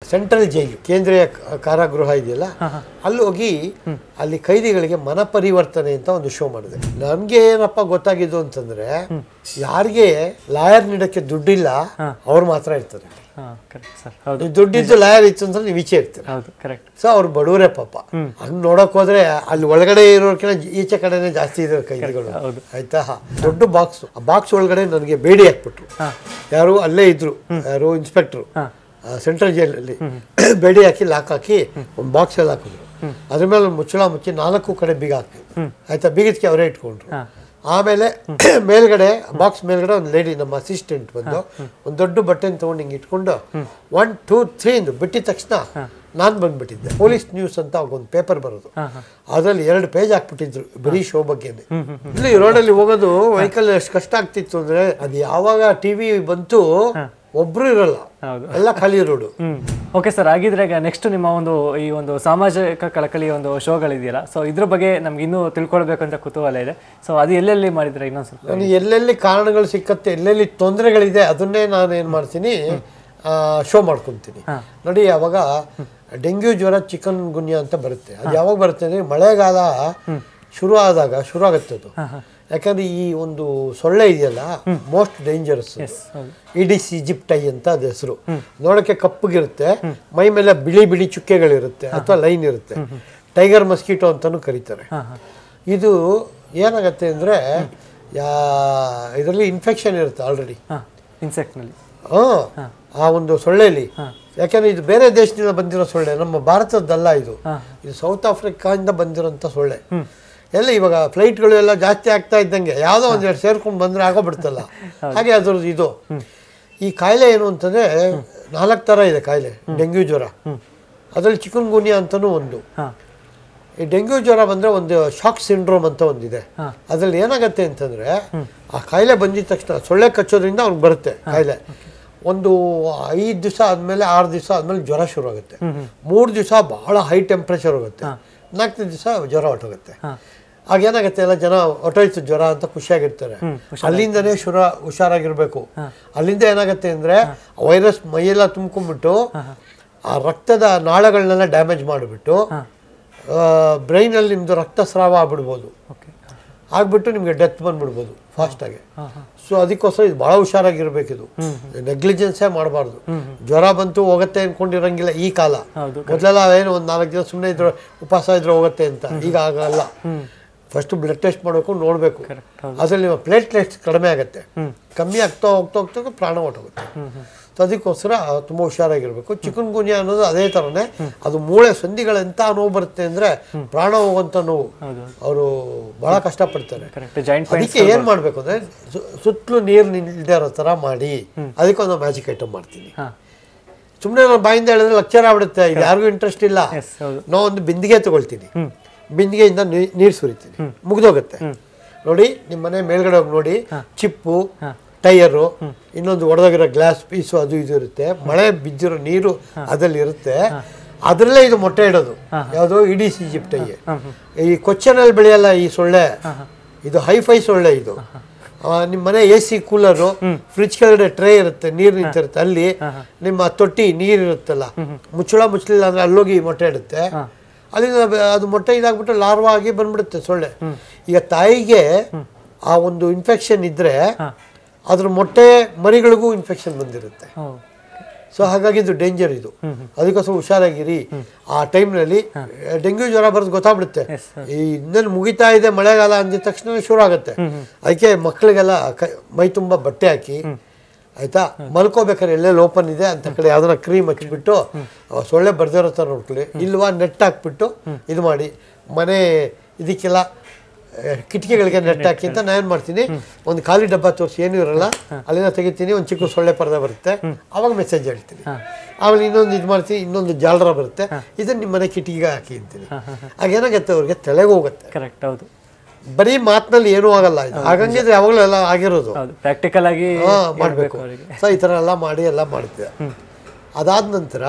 Central ಜೈಲು ಕೇಂದ್ರೀಯ ಕ- ಕಾರಾಗೃಹ ಇದೆಯಲ್ಲ ಅಲ್ಲಿ ಹೋಗಿ ಅಲ್ಲಿ ಕೈದಿಗಳಿಗೆ ಮನ ಪರಿವರ್ತನೆ ಅಂತ ಒಂದು ಶೋ ಮಾಡಿದೆ ನನ್ಗೆ ಏನಪ್ಪ ಗೊತ್ತಾಗಿದ್ದು ಅಂತಂದ್ರೆ ಯಾರಿಗೆ ಲಾಯರ್ ನೀಡಕ್ಕೆ ದುಡ್ಡಿಲ್ಲ ಅವ್ರು ಮಾತ್ರ ಇರ್ತಾರೆ ಹಾಂ ಕರೆಕ್ಟ್ ಸರ್ ಹೌದು ನೀವು ದುಡ್ಡಿದ್ದು ಲಾಯರ್ ಇತ್ತು ಅಂದ್ರೆ ನೀವು ಈಚೆ ಇರ್ತೀರ ಹೌದು ಕರೆಕ್ಟ್ ಸೊ ಅವ್ರು ಬಡವರೇ ಪಾಪ ಹಂಗ್ ನೋಡಕ್ ಹೋದ್ರೆ ಅಲ್ಲಿ ಒಳಗಡೆ ಇರೋರ್ಕಿಂತ ಈಚೆ ಕಡೆನೇ ಜಾಸ್ತಿ ಇದೆ ಕೈದಿಗಳು ಹೌದು. ಆಯ್ತಾ ದೊಡ್ಡ ಬಾಕ್ಸ್ ಆ ಬಾಕ್ಸ್ ಒಳಗಡೆ ನನಗೆ ಬೇಡಿ ಹಾಕ್ಬಿಟ್ರು ಯಾರು ಅಲ್ಲೇ ಇದ್ರು ಯಾರು ಇನ್ಸ್ಪೆಕ್ಟ್ರು ಸೆಂಟ್ರಲ್ ಜೈಲಲ್ಲಿ ಬೇಡಿ ಹಾಕಿ ಲಾಕ್ ಹಾಕಿ ಒಂದು ಬಾಕ್ಸ್ ಅಲ್ಲಿ ಹಾಕಿದ್ರು ಅದ್ರ ಮೇಲೆ ಒಂದು ಮುಚ್ಚಳ ಮುಚ್ಚಿ ನಾಲ್ಕು ಕಡೆ ಬೀಗ ಹಾಕಿ ಆಯ್ತಾ ಬೀಗದಕ್ಕೆ ಅವರೇ ಇಟ್ಕೊಂಡ್ರು ಆಮೇಲೆ ಮೇಲ್ಗಡೆ ಬಾಕ್ಸ್ ಮೇಲ್ಗಡೆ ಒಂದು ಲೇಡಿ ನಮ್ಮ ಅಸಿಸ್ಟೆಂಟ್ ಬಂದು ಒಂದು ದೊಡ್ಡ ಬಟ್ಟೆನ ತಗೊಂಡು ಹಿಂಗೆ ಇಟ್ಕೊಂಡು ಒನ್ ಟೂ ತ್ರೀ ಇಂದು ಬಿಟ್ಟಿದ ತಕ್ಷಣ ನಾನು ಬಂದ್ಬಿಟ್ಟಿದ್ದೆ ಪೊಲೀಸ್ ನ್ಯೂಸ್ ಅಂತ ಒಂದು ಪೇಪರ್ ಬರೋದು ಅದರಲ್ಲಿ ಎರಡು ಪೇಜ್ ಹಾಕ್ಬಿಟ್ಟಿದ್ರು ಬರೀ ಶೋ ಬಗ್ಗೆನೆ ಇಲ್ಲಿ ರೋಡಲ್ಲಿ ಹೋಗೋದು ವೆಹಿಕಲ್ ಎಷ್ಟು ಕಷ್ಟ ಆಗ್ತಿತ್ತು ಅಂದ್ರೆ ಅದು ಯಾವಾಗ ಟಿವಿ ಬಂತು ಒಬ್ರು ಇರಲ್ಲ ಹೌದು. ಎಲ್ಲ ಖಾಲಿ ರೋಡು ಹ್ಮ್ ಓಕೆ ಸರ್ ಹಾಗಿದ್ರೆ ಈಗ ನೆಕ್ಸ್ಟ್ ನಿಮ್ಮ ಒಂದು ಈ ಒಂದು ಸಾಮಾಜಿಕ ಕಳಕಳಿ ಒಂದು ಶೋಗಳಿದೆಯಲ್ಲ ಸೊ ಇದ್ರ ಬಗ್ಗೆ ನಮ್ಗೆ ಇನ್ನೂ ತಿಳ್ಕೊಳ್ಬೇಕು ಅಂತ ಕುತೂಹಲ ಇದೆ ಸೊ ಅದು ಎಲ್ಲೆಲ್ಲಿ ಮಾಡಿದ್ರೆ ಇನ್ನೊಂದು ಸ್ವಲ್ಪ ನನಗೆ ಎಲ್ಲೆಲ್ಲಿ ಕಾರಣಗಳು ಸಿಕ್ಕತ್ತೆ ಎಲ್ಲೆಲ್ಲಿ ತೊಂದರೆಗಳಿದೆ ಅದನ್ನೇ ನಾನು ಏನು ಮಾಡ್ತೀನಿ ಶೋ ಮಾಡ್ಕೊತೀನಿ ನೋಡಿ ಅವಾಗ ಡೆಂಗ್ಯೂ ಜ್ವರ ಚಿಕನ್ ಗುನ್ಯಾ ಅಂತ ಬರುತ್ತೆ ಅದು ಯಾವಾಗ ಬರುತ್ತೆ ಅಂದರೆ ಮಳೆಗಾಲ ಶುರು ಆದಾಗ ಶುರು ಆಗುತ್ತೆ ಅದು ಯಾಕಂದ್ರೆ ಈ ಒಂದು ಸೊಳ್ಳೆ ಇದೆಯಲ್ಲ ಮೋಸ್ಟ್ ಡೇಂಜರಸ್ ಇಡಿಸ್ ಈಜಿಪ್ಟೈ ಅಂತ ಅದು ಹೆಸರು ನೋಡೋಕ್ಕೆ ಕಪ್ಪಗಿರುತ್ತೆ ಮೈ ಮೇಲೆ ಬಿಳಿ ಬಿಳಿ ಚುಕ್ಕೆಗಳಿರುತ್ತೆ ಅಥವಾ ಲೈನ್ ಇರುತ್ತೆ ಟೈಗರ್ ಮಸ್ಕಿಟೋ ಅಂತಾನೂ ಕರೀತಾರೆ ಇದು ಏನಾಗತ್ತೆ ಅಂದರೆ ಯಾ ಇದರಲ್ಲಿ ಇನ್ಫೆಕ್ಷನ್ ಇರುತ್ತೆ ಆಲ್ರೆಡಿ ಹಾಂ ಇನ್ಸೆಕ್ಟ್ನಲ್ಲಿ ಹಾಂ ಆ ಒಂದು ಸೊಳ್ಳೆಯಲ್ಲಿ ಯಾಕಂದ್ರೆ ಇದು ಬೇರೆ ದೇಶದಿಂದ ಬಂದಿರೋ ಸೊಳ್ಳೆ ನಮ್ಮ ಭಾರತದ್ದಲ್ಲ ಇದು ಇದು ಸೌತ್ ಆಫ್ರಿಕಾದಿಂದ ಬಂದಿರೋಂಥ ಸೊಳ್ಳೆ ಎಲ್ಲ ಇವಾಗ ಫ್ಲೈಟ್ಗಳು ಎಲ್ಲ ಜಾಸ್ತಿ ಆಗ್ತಾ ಇದ್ದಂಗೆ ಯಾವುದೋ ಒಂದೆರಡು ಸೇರ್ಕೊಂಡು ಬಂದರೆ ಆಗೋಗ್ಬಿಡ್ತಲ್ಲ ಹಾಗೆ ಅದ್ರದ್ದು ಇದು ಈ ಕಾಯಿಲೆ ಏನು ಅಂತಂದರೆ ನಾಲ್ಕು ಥರ ಇದೆ ಕಾಯಿಲೆ ಡೆಂಗ್ಯೂ ಜ್ವರ ಅದರಲ್ಲಿ ಚಿಕನ್ ಗುನ್ಯಾ ಅಂತಲೂ ಒಂದು ಹಾಂ ಈ ಡೆಂಗ್ಯೂ ಜ್ವರ ಬಂದರೆ ಒಂದು ಶಾಕ್ ಸಿಂಡ್ರೋಮ್ ಅಂತ ಒಂದಿದೆ ಅದರಲ್ಲಿ ಏನಾಗತ್ತೆ ಅಂತಂದರೆ ಆ ಕಾಯಿಲೆ ಬಂದಿದ ತಕ್ಷಣ ಸೊಳ್ಳೆ ಕಚ್ಚೋದ್ರಿಂದ ಅವ್ನಿಗೆ ಬರುತ್ತೆ ಕಾಯಿಲೆ ಒಂದು ಐದು ದಿವಸ ಆದಮೇಲೆ ಆರು ದಿವಸ ಆದಮೇಲೆ ಜ್ವರ ಶುರು ಆಗುತ್ತೆ ಮೂರು ದಿವಸ ಬಹಳ ಹೈ ಟೆಂಪ್ರೇಚರ್ ಹೋಗುತ್ತೆ ನಾಲ್ಕನೇ ದಿವಸ ಜ್ವರ ಹೊಟ್ಟೋಗುತ್ತೆ ಆಗ ಏನಾಗುತ್ತೆ ಎಲ್ಲ ಜನ ಹೊಟ್ಟೋಯ್ತು ಜ್ವರ ಅಂತ ಖುಷಿಯಾಗಿರ್ತಾರೆ ಅಲ್ಲಿಂದನೇ ಶುರು ಹುಷಾರಾಗಿರ್ಬೇಕು ಅಲ್ಲಿಂದ ಏನಾಗುತ್ತೆ ಅಂದರೆ ವೈರಸ್ ಮೈಯೆಲ್ಲ ತುಂಬ್ಕೊಂಡ್ಬಿಟ್ಟು ಆ ರಕ್ತದ ನಾಳಗಳನ್ನೆಲ್ಲ ಡ್ಯಾಮೇಜ್ ಮಾಡಿಬಿಟ್ಟು ಬ್ರೈನಲ್ಲಿ ನಿಮ್ಮದು ರಕ್ತಸ್ರಾವ ಆಗ್ಬಿಡ್ಬೋದು ಓಕೆ ಆಗ್ಬಿಟ್ಟು ನಿಮಗೆ ಡೆತ್ ಬಂದ್ಬಿಡ್ಬೋದು ಫಾಸ್ಟಾಗಿ ಸೊ ಅದಕ್ಕೋಸ್ಕರ ಇದು ಭಾಳ ಹುಷಾರಾಗಿರ್ಬೇಕಿದು ನೆಗ್ಲಿಜೆನ್ಸೇ ಮಾಡಬಾರ್ದು ಜ್ವರ ಬಂತು ಹೋಗುತ್ತೆ ಅನ್ಕೊಂಡಿರಂಗಿಲ್ಲ ಈ ಕಾಲ ಹೌದು ಮೊದಲೆಲ್ಲ ಏನು ಒಂದು ನಾಲ್ಕು ದಿನ ಸುಮ್ಮನೆ ಇದ್ರೆ ಉಪವಾಸ ಇದ್ರೆ ಹೋಗುತ್ತೆ ಅಂತ ಈಗ ಆಗಲ್ಲ ಫಸ್ಟ್ ಬ್ಲಡ್ ಟೆಸ್ಟ್ ಮಾಡಬೇಕು ನೋಡಬೇಕು ಅದರಲ್ಲಿ ನಿಮ್ಮ ಪ್ಲೇಟ್ ಟೆಸ್ಟ್ ಕಡಿಮೆ ಆಗುತ್ತೆ ಕಮ್ಮಿ ಆಗ್ತಾ ಹೋಗ್ತಾ ಹೋಗ್ತಾ ಪ್ರಾಣ ಹೊಟ್ಟೋಗುತ್ತೆ ಸೊ ಅದಕ್ಕೋಸ್ಕರ ತುಂಬ ಹುಷಾರಾಗಿರ್ಬೇಕು ಚಿಕನ್ ಗುನ್ಯಾ ಅನ್ನೋದು ಅದೇ ಥರನೇ ಅದು ಮೂಳೆ ಸಂಧಿಗಳು ಎಂಥ ನೋವು ಬರುತ್ತೆ ಅಂದರೆ ಪ್ರಾಣ ಹೋಗುವಂಥ ನೋವು ಹೌದು ಅವರು ಭಾಳ ಕಷ್ಟಪಡ್ತಾರೆ ಕರೆಕ್ಟ್ ಜಾಯಿಂಟ್ ಅದಕ್ಕೆ ಏನು ಮಾಡಬೇಕು ಅಂದರೆ ಸುತ್ತಲೂ ನೀರು ನಿಲ್ದೇ ಇರೋ ಥರ ಮಾಡಿ ಅದಕ್ಕೊಂದು ಮ್ಯಾಜಿಕ್ ಐಟಮ್ ಮಾಡ್ತೀನಿ ಹಾಂ ಸುಮ್ಮನೆ ನಾನು ಬಾಯಿಂದ ಹೇಳಿದ್ರೆ ಲೆಕ್ಚರ್ ಆಗ್ಬಿಡುತ್ತೆ ಇದು ಯಾರಿಗೂ ಇಂಟ್ರೆಸ್ಟ್ ಇಲ್ಲ ಎಸ್ ಹೌದು ನಾವು ಒಂದು ಬಿಂದಿಗೆ ತಗೊಳ್ತೀನಿ ಬಿಂದಿಗೆಯಿಂದ ನೀರು ಸುರಿತೀನಿ ಮುಗ್ದೋಗುತ್ತೆ ನೋಡಿ ನಿಮ್ಮ ಮನೆ ಮೇಲ್ಗಡೆ ಹೋಗಿ ನೋಡಿ ಚಿಪ್ಪು ಟೈರು ಇನ್ನೊಂದು ಒಡೆದೋಗಿರೋ ಗ್ಲಾಸ್ ಪೀಸು ಅದು ಇದು ಇರುತ್ತೆ ಮಳೆ ಬಿದ್ದಿರೋ ನೀರು ಅದ್ರಲ್ಲಿ ಇರುತ್ತೆ ಅದರಲ್ಲೇ ಇದು ಮೊಟ್ಟೆ ಇಡೋದು ಯಾವುದು ಇಡೀ ಈಜಿಪ್ಟೈಗೆ ಈ ಕೊಚ್ಚನಲ್ಲಿ ಬೆಳೆಯಲ್ಲ ಈ ಸೊಳ್ಳೆ ಇದು ಹೈಫೈ ಸೊಳ್ಳೆ ಇದು ನಿಮ್ಮ ಮನೆ ಎ ಸಿ ಕೂಲರು ಫ್ರಿಜ್ ಕೆಳಗಡೆ ಟ್ರೇ ಇರುತ್ತೆ ನೀರು ನಿಂತಿರುತ್ತೆ ಅಲ್ಲಿ ನಿಮ್ಮ ತೊಟ್ಟಿ ನೀರು ಇರುತ್ತಲ್ಲ ಮುಚ್ಚಳ ಮುಚ್ಚಲಿಲ್ಲ ಅಂದ್ರೆ ಅಲ್ಲೋಗಿ ಮೊಟ್ಟೆ ಇಡುತ್ತೆ ಅಲ್ಲಿಂದ ಬ- ಅದು ಮೊಟ್ಟೆ ಇದಾಗ್ಬಿಟ್ಟು ಲಾರ್ವಾ ಆಗಿ ಬಂದ್ಬಿಡುತ್ತೆ ಸೊಳ್ಳೆ ಈಗ ತಾಯಿಗೆ ಆ ಒಂದು ಇನ್ಫೆಕ್ಷನ್ ಇದ್ರೆ ಅದ್ರ ಮೊಟ್ಟೆ ಮರಿಗಳಿಗೂ ಇನ್ಫೆಕ್ಷನ್ ಬಂದಿರುತ್ತೆ ಹೌ ಸೊ ಹಾಗಾಗಿ ಇದು ಡೇಂಜರ್ ಇದು ಅದಕ್ಕೋಸ್ಕರ ಹುಷಾರಾಗಿರಿ ಆ ಟೈಮ್ನಲ್ಲಿ ಡೆಂಗ್ಯೂ ಜ್ವರ ಬರೋದು ಗೊತ್ತಾಗ್ಬಿಡುತ್ತೆ ಈ ಇನ್ನೇನು ಮುಗಿತಾ ಇದೆ ಮಳೆಗಾಲ ಅಂದಿದ ತಕ್ಷಣ ಶುರು ಆಗುತ್ತೆ ಅದಕ್ಕೆ ಮಕ್ಕಳಿಗೆಲ್ಲ ಕೈ ಮೈ ತುಂಬ ಬಟ್ಟೆ ಹಾಕಿ ಆಯ್ತಾ ಮಲ್ಕೋಬೇಕಾದ್ರೆ ಎಲ್ಲೆಲ್ಲಿ ಓಪನ್ ಇದೆ ಅಂತ ಕಡೆ ಯಾವ್ದಾರ ಕ್ರೀಮ್ ಹಚ್ಬಿಟ್ಟು ಅವ ಸೊಳ್ಳೆ ಬರ್ದಿರೋ ಥರ ನೋಡ್ಕೊಳ್ಳಿ ಇಲ್ವಾ ನೆಟ್ ಹಾಕ್ಬಿಟ್ಟು ಇದು ಮಾಡಿ ಮನೆ ಇದಕ್ಕೆಲ್ಲ ಆ, ಕಿಟಕಿಗಳಿಗೆ ನೆಟ್ ಹಾಕಿ ಅಂತ ನಾನು ಏನು ಮಾಡ್ತೀನಿ ಒಂದು ಖಾಲಿ ಡಬ್ಬ ತೋರಿಸಿ ಏನೂ ಇರಲ್ಲ ಅಲ್ಲಿಂದ ತೆಗಿತೀನಿ ಒಂದು ಚಿಕ್ಕ ಸೊಳ್ಳೆ ಪರ್ದೆ ಬರುತ್ತೆ ಅವಾಗ ಮೆಸೇಜ್ ಹೇಳ್ತೀನಿ ಆಮೇಲೆ ಇನ್ನೊಂದು ಇದು ಮಾಡ್ತೀನಿ ಇನ್ನೊಂದು ಜಾಲರ ಬರುತ್ತೆ ಇದನ್ನ ನಿಮ್ಮ ಮನೆ ಕಿಟಕಿಗೆ ಹಾಕಿ ಅಂತೀನಿ ಆಗ ಏನಾಗುತ್ತೆ ಅವ್ರಿಗೆ ತಲೆಗೆ ಹೋಗುತ್ತೆ ಕರೆಕ್ಟ್ ಹೌದು ಬರೀ ಮಾತಿನಲ್ಲಿ ಏನೂ ಆಗಲ್ಲ ಇದು ಹಾಗಂಗಿದ್ರೆ ಯಾವಾಗಲೂ ಎಲ್ಲ ಆಗಿರೋದು ಹೌದು ಪ್ರಾಕ್ಟಿಕಲ್ ಆಗಿ ಹಾ, ಹೇಳ್ಬೇಕು ಮಾಡಬೇಕು ಅವರಿಗೆ ಸೊ ಈ ಥರ ಎಲ್ಲ ಮಾಡಿ ಎಲ್ಲ ಮಾಡ್ತಿದ್ದೆ ಅದಾದ ನಂತರ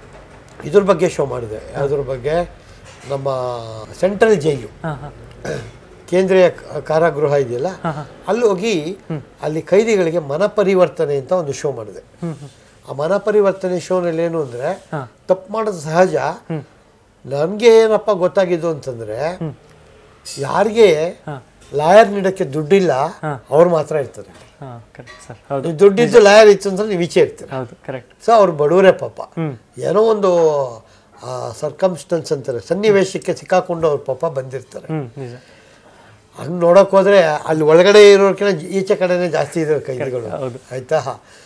ಇದ್ರ ಬಗ್ಗೆ ಶೋ ಮಾಡಿದೆ ಯಾವುದ್ರ ಬಗ್ಗೆ ನಮ್ಮ ಸೆಂಟ್ರಲ್ ಜೈಲು ಹಾಂ ಹಾಂ ಕೇಂದ್ರೀಯ ಕ- ಕಾರಾಗೃಹ ಇದೆಯಲ್ಲ ಅಲ್ಲಿ ಹೋಗಿ ಅಲ್ಲಿ ಕೈದಿಗಳಿಗೆ ಮನ ಪರಿವರ್ತನೆ ಅಂತ ಒಂದು ಶೋ ಮಾಡಿದೆ ಆ ಮನ ಪರಿವರ್ತನೆ ಶೋನಲ್ಲಿ ಏನು ಅಂದರೆ ಹಾ. ತಪ್ಪು ಮಾಡೋದು ಸಹಜ ನನಗೆ ಏನಪ್ಪ ಗೊತ್ತಾಗಿದ್ದು ಅಂತಂದರೆ ಯಾರಿಗೆ ಲಾಯರ್ ನೀಡೋಕ್ಕೆ ದುಡ್ಡಿಲ್ಲ ಅವ್ರು ಮಾತ್ರ ಇರ್ತಾರೆ ಹಾಂ ಕರೆಕ್ಟ್ ಸರ್ ಹೌದು ನೀವು ದುಡ್ಡಿದ್ದು ಲಾಯರ್ ಇತ್ತು ಅಂದ್ರೆ ನೀವು ಈಚೆ ಇರ್ತೀರ ಹೌದು ಕರೆಕ್ಟ್ ಸೊ ಅವ್ರು ಬಡವರೇ ಪಾಪ ಹ್ಮ್. ಏನೋ ಒಂದು ಸರ್ಕಮ್ಸ್ಟೆನ್ಸ್ ಅಂತಾರೆ ಸನ್ನಿವೇಶಕ್ಕೆ ಸಿಕ್ಕಾಕೊಂಡು ಅವ್ರ ಪಾಪ ಬಂದಿರ್ತಾರೆ ಹ್ಞೂ ನಿಜ ಹಂಗೆ ನೋಡೋಕೆ ಹೋದರೆ ಅಲ್ಲಿ ಒಳಗಡೆ ಇರೋರ್ಕಿಂತ ಈಚೆ ಕಡೆನೇ ಜಾಸ್ತಿ ಇದ್ದಾರೆ ಕೈದಿಗಳು ಹೌದು. ಆಯಿತಾ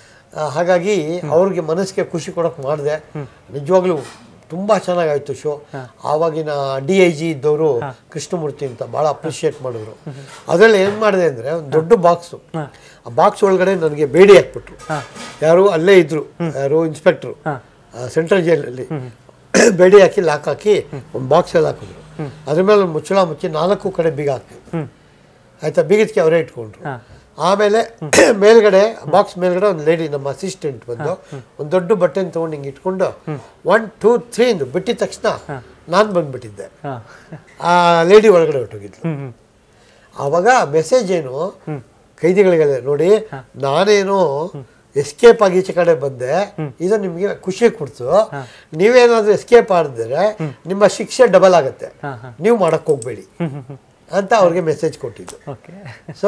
ಹಾಗಾಗಿ ಅವ್ರಿಗೆ ಮನಸ್ಸಿಗೆ ಖುಷಿ ಕೊಡೋಕೆ ಮಾಡಿದೆ ನಿಜವಾಗ್ಲೂ ತುಂಬ ಚೆನ್ನಾಗಾಯ್ತು ಶೋ ಆವಾಗಿನ ಡಿ ಐ ಜಿ ಇದ್ದವರು ಕೃಷ್ಣಮೂರ್ತಿ ಅಂತ ಭಾಳ ಅಪ್ರಿಷಿಯೇಟ್ ಮಾಡಿದ್ರು ಅದರಲ್ಲಿ ಏನು ಮಾಡಿದೆ ಅಂದರೆ ಒಂದು ದೊಡ್ಡ ಬಾಕ್ಸು ಆ ಬಾಕ್ಸ್ ಒಳಗಡೆ ನನಗೆ ಬೇಡಿ ಹಾಕ್ಬಿಟ್ರು ಯಾರು ಅಲ್ಲೇ ಇದ್ದರು ಯಾರು ಇನ್ಸ್ಪೆಕ್ಟ್ರು ಸೆಂಟ್ರಲ್ ಜೈಲಲ್ಲಿ ಬೇಡಿ ಹಾಕಿ ಲಾಕ್ ಹಾಕಿ ಒಂದು ಬಾಕ್ಸಲ್ಲಿ ಹಾಕಿದ್ರು ಅದ್ರ ಮೇಲೆ ಒಂದು ಮುಚ್ಚಳ ಮುಚ್ಚಿ ನಾಲ್ಕು ಕಡೆ ಬೀಗ ಹಾಕಿದ್ರು ಹ್ಞೂ ಆಯ್ತಾ ಬೀಗದಕ್ಕೆ ಅವರೇ ಇಟ್ಕೊಂಡ್ರು ಹಾಂ ಆಮೇಲೆ ಮೇಲ್ಗಡೆ ಬಾಕ್ಸ್ ಮೇಲ್ಗಡೆ ಒಂದು ಲೇಡಿ ನಮ್ಮ ಅಸಿಸ್ಟೆಂಟ್ ಬಂದು ಒಂದು ದೊಡ್ಡ ಬಟ್ಟೆನ ತೊಗೊಂಡು ಹಿಂಗೆ ಇಟ್ಕೊಂಡು ಒನ್ ಟೂ ತ್ರೀ ಇಂದು ಬಿಟ್ಟಿದ ತಕ್ಷಣ ನಾನು ಬಂದ್ಬಿಟ್ಟಿದ್ದೆ ಹಾಂ ಆ ಲೇಡಿ ಒಳಗಡೆ ಹೊಟ್ಟೋಗಿದ್ಲು ಹ್ಞೂ ಹ್ಞೂ ಆವಾಗ ಮೆಸೇಜ್ ಏನು ಕೈದಿಗಳಿಗೆ ನೋಡಿ ನಾನೇನು ಎಸ್ಕೇಪ್ ಆಗಿ ಈಚೆ ಕಡೆ ಬಂದೆ ಇದು ನಿಮಗೆ ಖುಷಿ ಕೊಡ್ತು ನೀವೇನಾದ್ರೂ ಎಸ್ಕೇಪ್ ಮಾಡಿದ್ರೆ ನಿಮ್ಮ ಶಿಕ್ಷೆ ಡಬಲ್ ಆಗುತ್ತೆ ಹಾಂ ಹಾಂ ನೀವು ಮಾಡಕ್ ಹೋಗ್ಬೇಡಿ ಹ್ಞೂ ಹ್ಞೂ ಹ್ಞೂ ಅಂತ ಅವ್ರಿಗೆ ಮೆಸೇಜ್ ಕೊಟ್ಟಿದ್ದು ಓಕೆ ಸೊ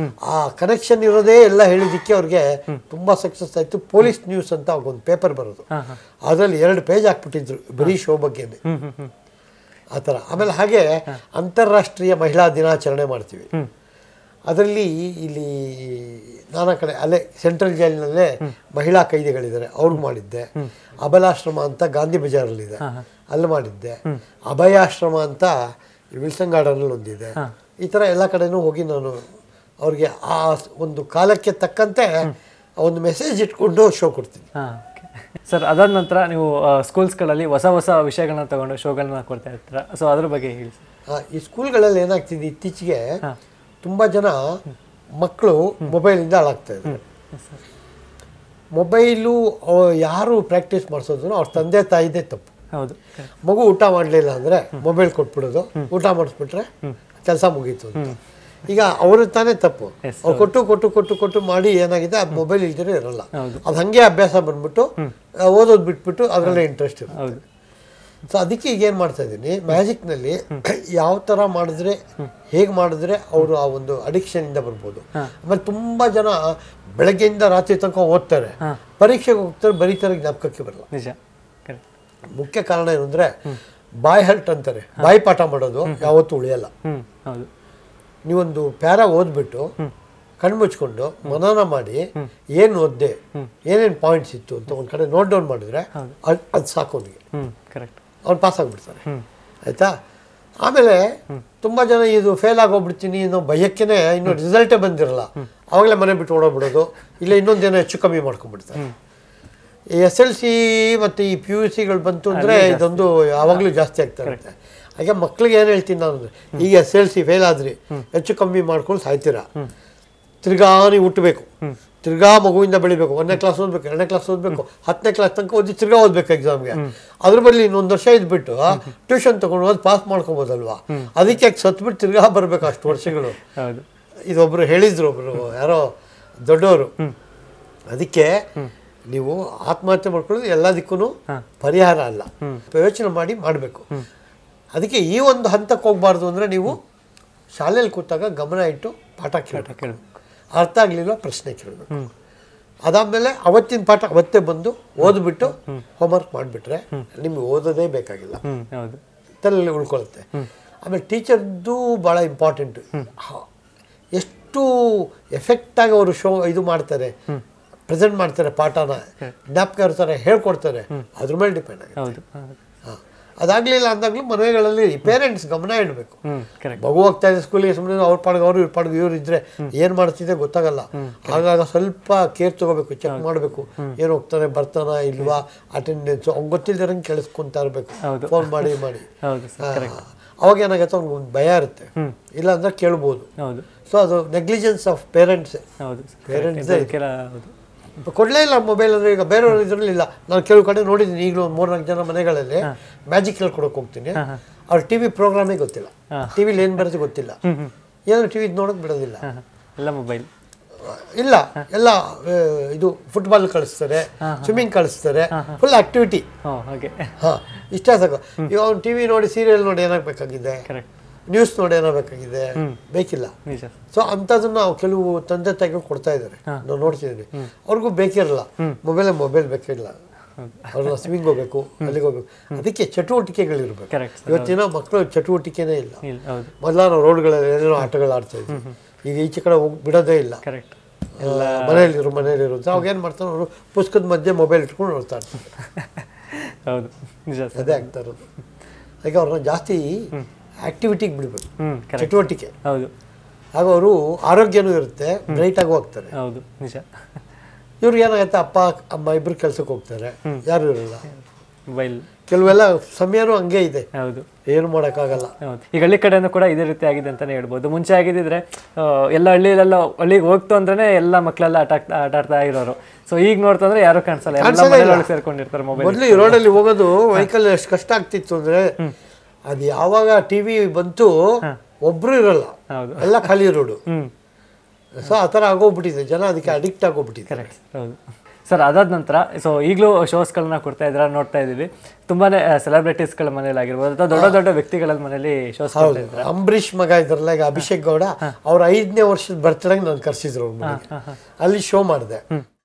ಆ ಕನೆಕ್ಷನ್ ಇರೋದೇ ಎಲ್ಲ ಹೇಳಿದ್ದಕ್ಕೆ ಅವ್ರಿಗೆ ತುಂಬಾ ಸಕ್ಸಸ್ ಆಯ್ತು ಪೊಲೀಸ್ ನ್ಯೂಸ್ ಅಂತ ಒಂದು ಪೇಪರ್ ಬರೋದು ಹಾಂ ಹಾಂ ಅದರಲ್ಲಿ ಎರಡು ಪೇಜ್ ಹಾಕ್ಬಿಟ್ಟಿದ್ರು ಬರೀ ಶೋ ಬಗ್ಗೆನೆ ಹ್ಞೂ ಹ್ಞೂ ಹ್ಞೂ ಆ ಥರ ಆಮೇಲೆ ಹಾಗೆ ಅಂತಾರಾಷ್ಟ್ರೀಯ ಮಹಿಳಾ ದಿನಾಚರಣೆ ಮಾಡ್ತೀವಿ ಹ್ಞೂ ಅದರಲ್ಲಿ ಇಲ್ಲಿ ನಾನಾ ಕಡೆ ಅಲ್ಲೇ ಸೆಂಟ್ರಲ್ ಜೈಲಿನಲ್ಲೇ ಮಹಿಳಾ ಕೈದಿಗಳಿದ್ದಾರೆ ಅವ್ರಿಗೆ ಮಾಡಿದ್ದೆ ಅಬಲಾಶ್ರಮ ಅಂತ ಗಾಂಧಿ ಬಜಾರಲ್ಲಿದೆ ಅಲ್ಲಿ ಮಾಡಿದ್ದೆ ಅಭಯಾಶ್ರಮ ಅಂತ ವಿಲ್ಸನ್ ಗಾರ್ಡನಲ್ಲಿ ಒಂದಿದೆ ಈ ಥರ ಎಲ್ಲ ಕಡೆನೂ ಹೋಗಿ ನಾನು ಅವ್ರಿಗೆ ಆ ಒಂದು ಕಾಲಕ್ಕೆ ತಕ್ಕಂತೆ ಒಂದು ಮೆಸೇಜ್ ಇಟ್ಕೊಂಡು ಶೋ ಕೊಡ್ತೀನಿ ಹಾಂ ಓಕೆ ಸರ್ ಅದಾದ ನಂತರ ನೀವು ಸ್ಕೂಲ್ಸ್ಗಳಲ್ಲಿ ಹೊಸ ಹೊಸ ವಿಷಯಗಳನ್ನ ತಗೊಂಡು ಶೋಗಳನ್ನ ಕೊಡ್ತಾ ಇರ್ತೀರಾ ಸೊ ಅದ್ರ ಬಗ್ಗೆ ಹೇಳಿ ಸರ್ ಆ, ಈ ಸ್ಕೂಲ್ಗಳಲ್ಲಿ ಏನಾಗ್ತಿದೆ ಇತ್ತೀಚೆಗೆ ಹಾಂ ತುಂಬ ಜನ ಮಕ್ಕಳು ಮೊಬೈಲಿಂದ ಹಾಳಾಗ್ತಾ ಇದ್ದಾರೆ ಮೊಬೈಲು ಅವ್- ಯಾರು ಪ್ರಾಕ್ಟೀಸ್ ಮಾಡಿಸೋದ್ರು ಅವ್ರ ತಂದೆ ತಾಯಿದೇ ತಪ್ಪು ಹೌದು ಮಗು ಊಟ ಮಾಡಲಿಲ್ಲ ಅಂದರೆ ಮೊಬೈಲ್ ಕೊಟ್ಬಿಡೋದು ಊಟ ಮಾಡಿಸ್ಬಿಟ್ರೆ ಕೆಲಸ ಮುಗೀತು ಅಂತ ಈಗ ಅವ್ರ ತಾನೇ ತಪ್ಪು Yes, ಅವ್ರು ಕೊಟ್ಟು ಕೊಟ್ಟು ಕೊಟ್ಟು ಕೊಟ್ಟು ಮಾಡಿ ಏನಾಗಿದೆ ಆ ಮೊಬೈಲ್ ಇಲ್ದಿರೋ ಇರಲ್ಲ ಹೌದು. ಅದು ಹಾಗೆ ಅಭ್ಯಾಸ ಬಂದ್ಬಿಟ್ಟು ಆ, ಓದೋದು ಬಿಟ್ಬಿಟ್ಟು ಅದರಲ್ಲೇ ಇಂಟ್ರೆಸ್ಟ್ ಇರುತ್ತೆ ಹೌದು ಸೊ ಅದಕ್ಕೆ ಈಗ ಏನು ಮಾಡ್ತಾ ಇದ್ದೀನಿ ಮ್ಯಾಜಿಕ್ನಲ್ಲಿ ಯಾವ ಥರ ಮಾಡಿದ್ರೆ ಹೇಗೆ ಮಾಡಿದ್ರೆ ಅವರು ಆ ಒಂದು ಅಡಿಕ್ಷನಿಂದ ಬರ್ಬೋದು ಆಮೇಲೆ ತುಂಬ ಜನ ಬೆಳಗ್ಗೆಯಿಂದ ರಾತ್ರಿ ತನಕ ಓದ್ತಾರೆ ಪರೀಕ್ಷೆಗೆ ಹೋಗ್ತಾರೆ ಬರೀತಾರೆ ಜ್ಞಾಪಕಕ್ಕೆ ಬರಲ್ಲ ನಿಜ ಕರೆಕ್ಟ್ ಮುಖ್ಯ ಕಾರಣ ಏನು ಅಂದರೆ ಬಾಯ್ ಹರ್ಟ್ ಅಂತಾರೆ ಬಾಯಿ ಪಾಠ ಮಾಡೋದು ಯಾವತ್ತೂ ಉಳಿಯಲ್ಲ ಹ್ಞೂ ಹೌದು ನೀವೊಂದು ಪ್ಯಾರ ಓದ್ಬಿಟ್ಟು ಕಣ್ಮುಚ್ಕೊಂಡು ಮನನ ಮಾಡಿ ಏನು ಓದ್ದೆ ಏನೇನು ಪಾಯಿಂಟ್ಸ್ ಇತ್ತು ಅಂತ ಒಂದು ಕಡೆ ನೋಟ್ ಡೌನ್ ಮಾಡಿದ್ರೆ ಅದು ಅದು ಸಾಕು ಅವನಿಗೆ ಹ್ಞೂ ಕರೆಕ್ಟ್ ಅವ್ನು ಪಾಸ್ ಆಗಿಬಿಡ್ತಾರೆ ಹ್ಞೂ ಆಯಿತಾ ಆಮೇಲೆ ತುಂಬ ಜನ ಇದು ಫೇಲ್ ಆಗೋಗ್ಬಿಡ್ತೀನಿ ಅನ್ನೋ ಭಯಕ್ಕೇ ಇನ್ನೂ ರಿಸಲ್ಟೇ ಬಂದಿರಲ್ಲ ಆವಾಗಲೇ ಮನೆ ಬಿಟ್ಟು ಓಡೋಗ್ಬಿಡೋದು ಇಲ್ಲ ಇನ್ನೊಂದೇನೋ ಹೆಚ್ಚು ಕಮ್ಮಿ ಮಾಡ್ಕೊಂಡ್ಬಿಡ್ತಾರೆ ಈ ಎಸ್ ಎಲ್ ಸಿ ಮತ್ತು ಈ ಪಿ ಯು ಸಿಗಳು ಬಂತು ಅಂದರೆ ಇದೊಂದು ಯಾವಾಗಲೂ ಜಾಸ್ತಿ ಆಗ್ತಾ ಇರುತ್ತೆ ಹಾಗೆ ಮಕ್ಳಿಗೆ ಏನು ಹೇಳ್ತೀನಿ ನಾನು ಅಂದರೆ ಈಗ ಎಸ್ ಎಲ್ ಸಿ ಫೇಲ್ ಆದ್ರಿ ಹೆಚ್ಚು ಕಮ್ಮಿ ಮಾಡ್ಕೊಂಡು ಸಾಯ್ತೀರಾ ತಿರ್ಗಾ ನೀವು ಹುಟ್ಟಬೇಕು ತಿರ್ಗಾ ಮಗುವಿಂದ ಬೆಳಿಬೇಕು ಒಂದನೇ ಕ್ಲಾಸ್ ಓದಬೇಕು ಎರಡನೇ ಕ್ಲಾಸ್ ಓದಬೇಕು ಹತ್ತನೇ ಕ್ಲಾಸ್ ತನಕ ಓದಿ ತಿರ್ಗಾ ಓದಬೇಕು ಎಕ್ಸಾಮ್ಗೆ ಅದ್ರ ಬದಲು ಇನ್ನೊಂದು ವರ್ಷ ಇದ್ಬಿಟ್ಟು ಟ್ಯೂಷನ್ ತೊಗೊಂಡು ಓದಿ ಪಾಸ್ ಮಾಡ್ಕೊಬೋದಲ್ವಾ ಅದಕ್ಕೆ ಯಾಕೆ ಸತ್ಬಿಟ್ಟು ತಿರ್ಗಾ ಬರಬೇಕು ಅಷ್ಟು ವರ್ಷಗಳು ಹೌದು ಇದೊಬ್ರು ಹೇಳಿದ್ರು ಒಬ್ರು ಯಾರೋ ದೊಡ್ಡವರು ಅದಕ್ಕೆ ನೀವು ಆತ್ಮಹತ್ಯೆ ಮಾಡ್ಕೊಳ್ಳೋದು ಎಲ್ಲದಕ್ಕೂ ಪರಿಹಾರ ಅಲ್ಲ ಯೋಚನೆ ಮಾಡಿ ಮಾಡಬೇಕು ಅದಕ್ಕೆ ಈ ಒಂದು ಹಂತಕ್ಕೆ ಹೋಗ್ಬಾರ್ದು ಅಂದರೆ ನೀವು ಶಾಲೆಯಲ್ಲಿ ಕೂತಾಗ ಗಮನ ಇಟ್ಟು ಪಾಠ ಕೇಳಬೇಕು ಕೇಳಬೇಕು ಅರ್ಥ ಆಗಲಿಲ್ಲ ಪ್ರಶ್ನೆ ಕೇಳಬೇಕು ಅದಾದಮೇಲೆ ಅವತ್ತಿನ ಪಾಠ ಅವತ್ತೇ ಬಂದು ಓದ್ಬಿಟ್ಟು ಹೋಮ್ವರ್ಕ್ ಮಾಡಿಬಿಟ್ರೆ ನಿಮ್ಗೆ ಓದೋದೇ ಬೇಕಾಗಿಲ್ಲ ಹ್ಞೂ ಹೌದು ತಲೆಯಲ್ಲಿ ಉಳ್ಕೊಳ್ಳುತ್ತೆ ಆಮೇಲೆ ಟೀಚರ್ದು ಭಾಳ ಇಂಪಾರ್ಟೆಂಟು ಎಷ್ಟು ಎಫೆಕ್ಟಾಗಿ ಅವರು ಶೋ ಇದು ಮಾಡ್ತಾರೆ ಪ್ರೆಸೆಂಟ್ ಮಾಡ್ತಾರೆ ಪಾಠನ ಜ್ಞಾಪಕ ಇರ್ತಾರೆ ಹೇಳ್ಕೊಡ್ತಾರೆ ಅದ್ರ ಮೇಲೆ ಡಿಪೆಂಡ್ ಆಗುತ್ತೆ ಹೌದು ಹೌದು ಹಾಂ ಅದಾಗಲಿಲ್ಲ ಅಂದಾಗಲೂ ಮನೆಗಳಲ್ಲಿ ಪೇರೆಂಟ್ಸ್ ಗಮನ ಇಡಬೇಕು ಹ್ಞೂ ಕರೆಕ್ಟ್ ಮಗು ಹೋಗ್ತಾ ಇದೆ ಸ್ಕೂಲಿಗೆ ಸುಮ್ಮನೆ ಅವ್ರ ಪಾಡ್ಗೆ ಅವರು ಇವ್ರ ಪಾಡ್ಗೆ ಇವ್ರು ಇದ್ರೆ ಏನು ಮಾಡ್ತಿದೆ ಗೊತ್ತಾಗಲ್ಲ ಆಗಾಗ ಸ್ವಲ್ಪ ಕೇರ್ ತಗೋಬೇಕು ಚೆಕ್ ಮಾಡಬೇಕು ಏನು ಹೋಗ್ತಾನೆ ಬರ್ತಾನ ಇಲ್ವಾ ಅಟೆಂಡೆನ್ಸ್ ಅವ್ನು ಗೊತ್ತಿಲ್ದಿರಂಗೆ ಕೇಳಿಸ್ಕೊಂತಾ ಇರಬೇಕು ಹೌದು. ಫೋನ್ ಮಾಡಿ ಮಾಡಿ ಹೌದು ಸರ್ ಆ, ಅವಾಗ ಏನಾಗುತ್ತೆ ಅವ್ನಿಗೆ ಒಂದು ಭಯ ಇರುತ್ತೆ ಇಲ್ಲ ಅಂದ್ರೆ ಕೇಳ್ಬೋದು ಹೌದು ಸೊ ಅದು ನೆಗ್ಲಿಜೆನ್ಸ್ ಆಫ್ ಪೇರೆಂಟ್ಸ್ ಹೌದು ಸರ್ Parents ಅದಕ್ಕೆಲ್ಲ ಹೌದು ಕೊಡಲೇ ಇಲ್ಲ ಮೊಬೈಲ್ ಅಂದರೆ ಈಗ ಬೇರೆಯವ್ರ ಇದರಲ್ಲಿ ಇಲ್ಲ ನಾನು ಕೆಲವು ಕಡೆ ನೋಡಿದ್ದೀನಿ ಈಗಲೂ ಒಂದು ಮೂರ್ನಾಲ್ಕು ಜನ ಮನೆಗಳಲ್ಲಿ ಮ್ಯಾಜಿಕ್ ಹೇಳ್ಕೊಡಕ್ಕೆ ಹೋಗ್ತೀನಿ ಅವ್ರ ಟಿ ವಿ ಪ್ರೋಗ್ರಾಮೇ ಗೊತ್ತಿಲ್ಲ ಟಿ ವಿಲಿ ಏನು ಬರುತ್ತೆ ಗೊತ್ತಿಲ್ಲ ಹ್ಞೂ ಹ್ಞೂ ಏನಾದ್ರು ಟಿ ವಿ ನೋಡೋಕೆ ಬಿಡೋದಿಲ್ಲ ಹಾಂ ಹಾಂ ಎಲ್ಲ ಮೊಬೈಲ್ ಇಲ್ಲ ಎಲ್ಲ ಆ, ಇದು ಫುಟ್ಬಾಲ್ ಕಳಿಸ್ತಾರೆ ಸ್ವಿಮ್ಮಿಂಗ್ ಕಳಿಸ್ತಾರೆ ಫುಲ್ ಆಕ್ಟಿವಿಟಿ ಓ ಹಾಗೆ ಹಾ ಇಷ್ಟ ಸಾಕು ಈಗ ಅವ್ನು ಟಿವಿ ನೋಡಿ ಸೀರಿಯಲ್ ನೋಡಿ ಏನಾಗಬೇಕಾಗಿದೆ ಕರೆಕ್ಟ್ ನ್ಯೂಸ್ ನೋಡಿ ಏನಾಗಬೇಕಾಗಿದೆ ಬೇಕಿಲ್ಲ ನಿಜ ಸೊ ಅಂಥದನ್ನ ನಾವು ಕೆಲವು ತಂದೆ ತಾಯಿಗಳು ಕೊಡ್ತಾ ಇದ್ದಾರೆ ನಾವು ನೋಡ್ತಿದ್ದೀವಿ ಅವ್ರಿಗೂ ಬೇಕಿರಲ್ಲ ಮೊಬೈಲ್ ಮೊಬೈಲ್ ಬೇಕಿಲ್ಲ ಅವ್ರನ್ನ ಸ್ವಿಮ್ಮಿಂಗ್ ಹೋಗ್ಬೇಕು ಅಲ್ಲಿಗೆ ಹೋಗ್ಬೇಕು ಅದಕ್ಕೆ ಚಟುವಟಿಕೆಗಳಿರ್ಬೇಕು ಕರೆಕ್ಟ್ ಇವತ್ತಿನ ಮಕ್ಕಳು ಚಟುವಟಿಕೆನೇ ಇಲ್ಲ ಇಲ್ಲ ಹೌದು ಮೊದಲ ನಾವು ರೋಡ್ಗಳಲ್ಲಿ ಏನೇನೋ ಆಟಗಳು ಆಡ್ತಾ ಇದ್ವಿ ಈಗ ಈಚೆ ಕಡೆ ಹೋಗಿ ಬಿಡೋದೇ ಇಲ್ಲ ಕರೆಕ್ಟ್ ಮನೇಲಿರು ಮನೇಲಿರು ಅಂತ ಅವಾಗ ಏನು ಮಾಡ್ತಾರೆ ಅವರು ಪುಸ್ತಕದ ಮಧ್ಯೆ ಮೊಬೈಲ್ ಇಟ್ಕೊಂಡು ನೋಡ್ತಾ ಇರ್ತಾರೆ ಹೌದು ನಿಜ ಸರ್ ಅದೇ ಆಗ್ತಾ ಇರೋದು ಈಗ ಅವ್ರನ್ನ ಜಾಸ್ತಿ ಆಕ್ಟಿವಿಟಿಗೆ ಬಿಡಬೇಕು ಹ್ಞೂ ಕರೆಕ್ಟ್ ಚಟುವಟಿಕೆ ಹೌದು ಆಗ ಅವರು ಆರೋಗ್ಯನೂ ಇರುತ್ತೆ ಬ್ರೈಟ್ ಆಗಿ ಹೋಗ್ತಾರೆ ಹೌದು ನಿಜ ಇವ್ರಿಗೆ ಏನಾಗುತ್ತೆ ಅಪ್ಪ ಅಮ್ಮ ಇಬ್ರು ಕೆಲ್ಸಕ್ಕೆ ಹೋಗ್ತಾರೆ ಯಾರು ಇರಲ್ಲ ಮೊಬೈಲ್ ಕೆಲವೆಲ್ಲ ಸಮಯನೂ ಹಂಗೆ ಇದೆ ಹೌದು ಏನು ಮಾಡೋಕ್ಕಾಗಲ್ಲ ಹೌದು ಈಗ ಹಳ್ಳಿ ಕಡೆನೂ ಕೂಡ ಇದೇ ರೀತಿ ಆಗಿದೆ ಅಂತಾನೆ ಹೇಳ್ಬೋದು ಮುಂಚೆ ಆಗಿದ್ದಿದ್ರೆ ಆ, ಎಲ್ಲ ಹಳ್ಳಿಲೆಲ್ಲ ಹಳ್ಳಿಗೆ ಹೋಗ್ತು ಅಂದ್ರೇನೆ ಎಲ್ಲ ಮಕ್ಕಳೆಲ್ಲ ಆಟ ಆಡ್ತಾ- ಆಟ ಆಡ್ತಾ ಇರೋರು ಸೊ ಈಗ ನೋಡ್ತಂದ್ರೆ ಯಾರು ಕಾಣಿಸಲ್ಲ ಎಲ್ಲ ಮನೆಯೊಳಗೆ ಸೇರ್ಕೊಂಡಿರ್ತಾರೆ ಮೊಬೈಲ್ ಮೊದಲು ಈ ರೋಡಲ್ಲಿ ಹೋಗೋದು ವೆಹಿಕಲ್ ಎಷ್ಟು ಕಷ್ಟ ಆಗ್ತಿತ್ತು ಅಂದ್ರೆ ಅದು ಯಾವಾಗ ಟಿವಿ ಬಂತು ಒಬ್ರು ಇರಲ್ಲ ಹೌದು ಎಲ್ಲ ಖಾಲಿ ರೋಡು ಹ್ಮ್ ಸೊ ಆ ಥರ ಆಗೋಗ್ಬಿಟ್ಟಿದೆ ಜನ ಅದಕ್ಕೆ ಅಡಿಕ್ಟ್ ಆಗೋಗ್ಬಿಟ್ಟಿದೆ ಕರೆಕ್ಟ್ ಹೌದು ಸರ್ ಅದಾದ ನಂತರ ಸೊ ಈಗಲೂ ಶೋಸ್ಗಳನ್ನ ಕೊಡ್ತಾ ಇದ್ದೀರಾ ನೋಡ್ತಾ ಇದ್ದೀವಿ ತುಂಬಾನೇ ಸೆಲೆಬ್ರಿಟೀಸ್ಗಳ ಮನೇಲಿ ಆಗಿರ್ಬೋದು ಅಥವಾ ದೊಡ್ಡ ದೊಡ್ಡ ವ್ಯಕ್ತಿಗಳ ಮನೇಲಿ ಶೋಸ್ ಕೊಡ್ತಾ ಇದ್ದಾರೆ ಅಂಬರೀಷ್ ಮಗ ಇದ್ರಲ್ಲ ಈಗ ಅಭಿಷೇಕ್ ಗೌಡ ಅವ್ರ ಐದನೇ ವರ್ಷದ ಬರ್ತ್ಡೇಗೆ ನಾನು ಕರ್ಸಿದ್ರು ಅವ್ರ ಮನೆಗೆ ಅಲ್ಲಿ ಶೋ ಮಾಡಿದೆ